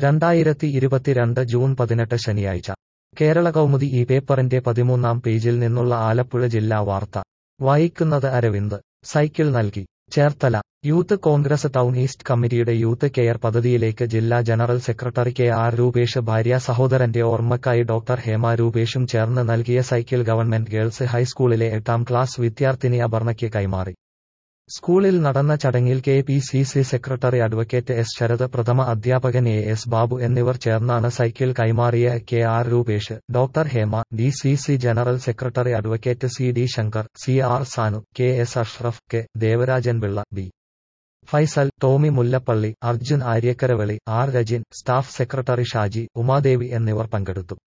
രണ്ടായിരത്തി ഇരുപത്തിരണ്ട് ജൂൺ പതിനെട്ട് ശനിയാഴ്ച കേരള കൗമുദി ഈ പേപ്പറിന്റെ പതിമൂന്നാം പേജിൽ നിന്നുള്ള ആലപ്പുഴ ജില്ലാ വാർത്ത വായിക്കുന്നത് അരവിന്ദ് സൈക്കിൾ നൽകി Cherthala youth congress town east കമ്മിറ്റിയുടെ യൂത്ത് കെയർ പദ്ധതിയിലേക്ക് ജില്ലാ general secretary K R Rupesh ഭാര്യ സഹോദരന്റെ ഓർമ്മക്കായി ഡോക്ടർ ഹേമ രൂപേഷും ചേർന്ന് നൽകിയ സൈക്കിൾ ഗവൺമെന്റ് ഗേൾസ് ഹൈസ്കൂളിലെ എട്ടാം ക്ലാസ് വിദ്യാർത്ഥിനി അപർണയ്ക്ക് കൈമാറി സ്കൂളിൽ നടന്ന ചടങ്ങിൽ K P C C secretary advocate S Sharath പ്രഥമ അധ്യാപകൻ എ എസ് ബാബു എന്നിവർ ചേർന്നാണ് സൈക്കിൾ കൈമാറിയ K R Rupesh doctor Hema D C C general secretary advocate C D Shankar C R Sanu K S Ashraf K Devarajan Pillai B Faisal Tomy Mullappally Arjun Aryakkaravali R Rajin staff secretary Shaji Umadevi എന്നിവർ പങ്കെടുത്തു